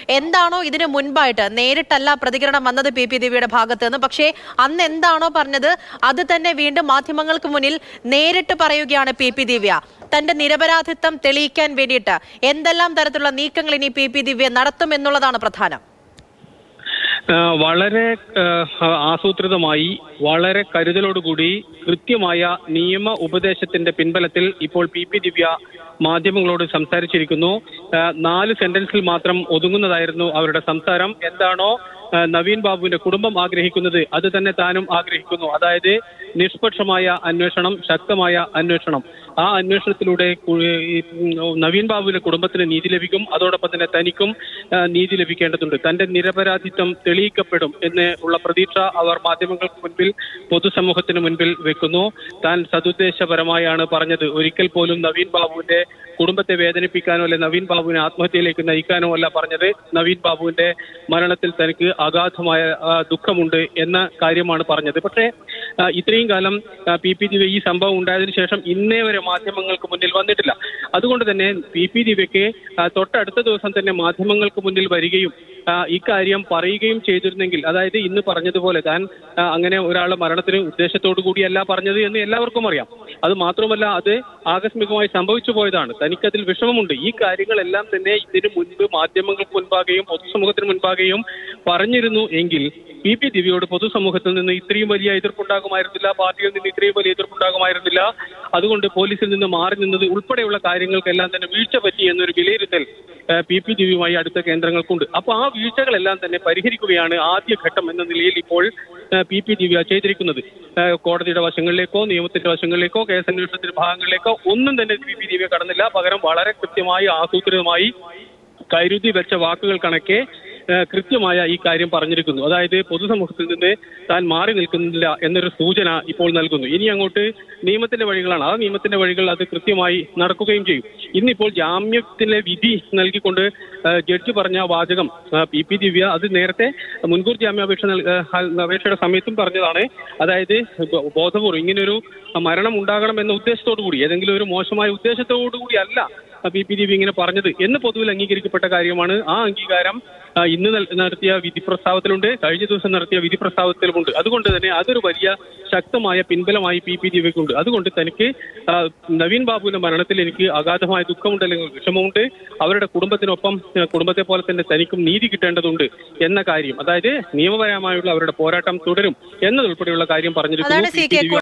എന്താണോ ഇതിന് മുൻപായിട്ട് നേരിട്ടല്ല പ്രതികരണം വന്നത് പി പി ദിവ്യയുടെ ഭാഗത്ത് നിന്ന് പക്ഷേ അന്ന് എന്താണോ പറഞ്ഞത് അത് തന്നെ വീണ്ടും മാധ്യമങ്ങൾക്ക് മുന്നിൽ നേരിട്ട് പറയുകയാണ് പി പി ദിവ്യ തന്റെ നിരപരാധിത്വം തെളിയിക്കാൻ വേണ്ടിയിട്ട് എന്തെല്ലാം തരത്തിലുള്ള നീക്കങ്ങൾ ഇനി പി പി ദിവ്യ നടത്തും എന്നുള്ളതാണ് പ്രധാനം ആ, വളരെ ആ, ആസൂത്രിതമായി വളരെ കരുതലോടുകൂടി കൃത്യമായ നിയമ ഉപദേശത്തിന്റെ പിൻബലത്തിൽ ഇപ്പോൾ പി പി ദിവ്യ മാധ്യമങ്ങളോട് സംസാരിച്ചിരിക്കുന്നു ആ, നാല് സെന്റൻസിൽ മാത്രം ഒതുങ്ങുന്നതായിരുന്നു അവരുടെ സംസാരം എന്താണോ ആ, നവീൻ ബാബുവിന്റെ കുടുംബം ആഗ്രഹിക്കുന്നത് അത് തന്നെ താനും ആഗ്രഹിക്കുന്നു അതായത് നിഷ്പക്ഷമായ അന്വേഷണം ശക്തമായ അന്വേഷണം ആ അന്വേഷണത്തിലൂടെ കു- ഈ, ഉം, നവീൻ ബാബുവിന്റെ കുടുംബത്തിന് നീതി ലഭിക്കും അതോടൊപ്പം തന്നെ തനിക്കും ആ, നീതി ലഭിക്കേണ്ടതുണ്ട് തന്റെ നിരപരാധിത്വം തെളിയിക്കപ്പെടും എന്ന് ഉള്ള പ്രതീക്ഷ അവർ മാധ്യമങ്ങൾക്ക് മുൻപിൽ പൊതുസമൂഹത്തിന് മുൻപിൽ വെക്കുന്നു താൻ സതുദ്ദേശപരമായാണ് പറഞ്ഞത് ഒരിക്കൽ പോലും നവീൻ ബാബുവിന്റെ കുടുംബത്തെ വേദനിപ്പിക്കാനോ അല്ലെ നവീൻ ബാബുവിനെ ആത്മഹത്യയിലേക്ക് നയിക്കാനോ അല്ല പറഞ്ഞത് നവീൻ ബാബുവിന്റെ മരണത്തിൽ തനിക്ക് അഗാധമായ ആ, ദുഃഖമുണ്ട് എന്ന കാര്യമാണ് പറഞ്ഞത് പക്ഷേ ആ, ഇത്രയും കാലം പി പി ദിവ്യ ഈ സംഭവം ഉണ്ടായതിനു ശേഷം ഇന്നേ വരെ മാധ്യമങ്ങൾക്ക് മുന്നിൽ വന്നിട്ടില്ല അതുകൊണ്ട് തന്നെ പി പി ദിവ്യക്ക് ആ, തൊട്ടടുത്ത ദിവസം തന്നെ മാധ്യമങ്ങൾക്ക് മുന്നിൽ വരികയും ആ, ഇക്കാര്യം പറയുകയും ചെയ്തിരുന്നെങ്കിൽ അതായത് ഇന്ന് പറഞ്ഞതുപോലെ താൻ ആ, അങ്ങനെ ഒരാളുടെ മരണത്തിന് ഉദ്ദേശത്തോടു കൂടിയല്ല പറഞ്ഞത് എന്ന് എല്ലാവർക്കും അറിയാം അത് മാത്രമല്ല അത് ആകസ്മികമായി സംഭവിച്ചു പോയതാണ് തനിക്കതിൽ വിഷമമുണ്ട് ഈ കാര്യങ്ങളെല്ലാം തന്നെ ഇതിനു മുൻപ് മാധ്യമങ്ങൾക്ക് മുൻപാകെയും പൊതുസമൂഹത്തിന് മുൻപാകെയും പറഞ്ഞിരുന്നു എങ്കിൽ പി പി ദിവ്യയോട് പൊതുസമൂഹത്തിൽ നിന്ന് ഇത്രയും വലിയ എതിർപ്പുണ്ടാകുമായിരുന്നില്ല പാർട്ടിയിൽ നിന്ന് ഇത്രയും വലിയ എതിർപ്പുണ്ടാകുമായിരുന്നില്ല അതുകൊണ്ട് പോലീസിൽ നിന്ന് മാറി നിന്നത് ഉൾപ്പെടെയുള്ള കാര്യങ്ങൾക്കെല്ലാം തന്നെ വീഴ്ച പറ്റി എന്നൊരു വിലയിരുത്തൽ ആ, പി പി ദിവ്യയുമായി അടുത്ത കേന്ദ്രങ്ങൾക്കുണ്ട് അപ്പൊ ആ വീഴ്ചകളെല്ലാം തന്നെ പരിഹരിക്കുകയാണ് ആദ്യഘട്ടം എന്ന നിലയിൽ ഇപ്പോൾ ആ, പി പി ദിവ്യ ചെയ്തിരിക്കുന്നത് ആ, കോടതിയുടെ വശങ്ങളിലേക്കോ നിയമത്തിന്റെ വശങ്ങളിലേക്കോ കേസ് അന്വേഷണത്തിന്റെ ഭാഗങ്ങളിലേക്കോ ഒന്നും തന്നെ പി പി ദിവ്യ കടന്നില്ല പകരം വളരെ കൃത്യമായി ആസൂത്രിതമായി കരുതി വെച്ച വാക്കുകൾ കണക്കെ ആ, കൃത്യമായ ഈ കാര്യം പറഞ്ഞിരിക്കുന്നു അതായത് പൊതുസമൂഹത്തിൽ നിന്ന് താൻ മാറി നിൽക്കുന്നില്ല എന്നൊരു സൂചന ഇപ്പോൾ നൽകുന്നു ഇനി അങ്ങോട്ട് നിയമത്തിന്റെ വഴികളാണ് ആ നിയമത്തിന്റെ വഴികൾ അത് കൃത്യമായി നടക്കുകയും ചെയ്യും ഇന്നിപ്പോൾ ജാമ്യത്തിലെ വിധി നൽകിക്കൊണ്ട് ആ, ജഡ്ജി പറഞ്ഞ വാചകം ആ, പി പി ദിവ്യ അത് നേരത്തെ മുൻകൂർ ജാമ്യാപേക്ഷ നൽ- ആ, ഹൽ- അപേക്ഷയുടെ സമയത്തും പറഞ്ഞതാണ് അതായത് ബോ- ബോധപൂർവ്വം ഇങ്ങനൊരു മരണം ഉണ്ടാകണം എന്ന ഉദ്ദേശത്തോടു കൂടി ഏതെങ്കിലും ഒരു മോശമായ ഉദ്ദേശത്തോടു കൂടി അല്ല പി പി ദിവ്യ ഇങ്ങനെ പറഞ്ഞത് എന്ന് പൊതുവിൽ അംഗീകരിക്കപ്പെട്ട കാര്യമാണ് ആ അംഗീകാരം ആ, ഇന്ന് നൽ- നടത്തിയ വിധി പ്രസ്താവത്തിലുണ്ട് കഴിഞ്ഞ ദിവസം നടത്തിയ വിധി പ്രസ്താവത്തിലുമുണ്ട് അതുകൊണ്ട് തന്നെ അതൊരു വലിയ ശക്തമായ പിൻബലമായി പി പി ദിവ്യക്കുണ്ട് അതുകൊണ്ട് തനിക്ക് ആ, നവീൻ ബാബുവിന്റെ മരണത്തിൽ എനിക്ക് അഗാധമായ ദുഃഖമുണ്ട് അല്ലെങ്കിൽ വിഷമമുണ്ട് അവരുടെ കുടുംബത്തിനൊപ്പം ആ, കുടുംബത്തെ പോലെ തന്നെ തനിക്കും നീതി കിട്ടേണ്ടതുണ്ട് എന്ന കാര്യം അതായത് നിയമപരമായുള്ള അവരുടെ പോരാട്ടം തുടരും എന്നതുൾപ്പെടെയുള്ള കാര്യം അതാണ് പറഞ്ഞിരിക്കുന്നു സി പി പി കെ ദിവ്യ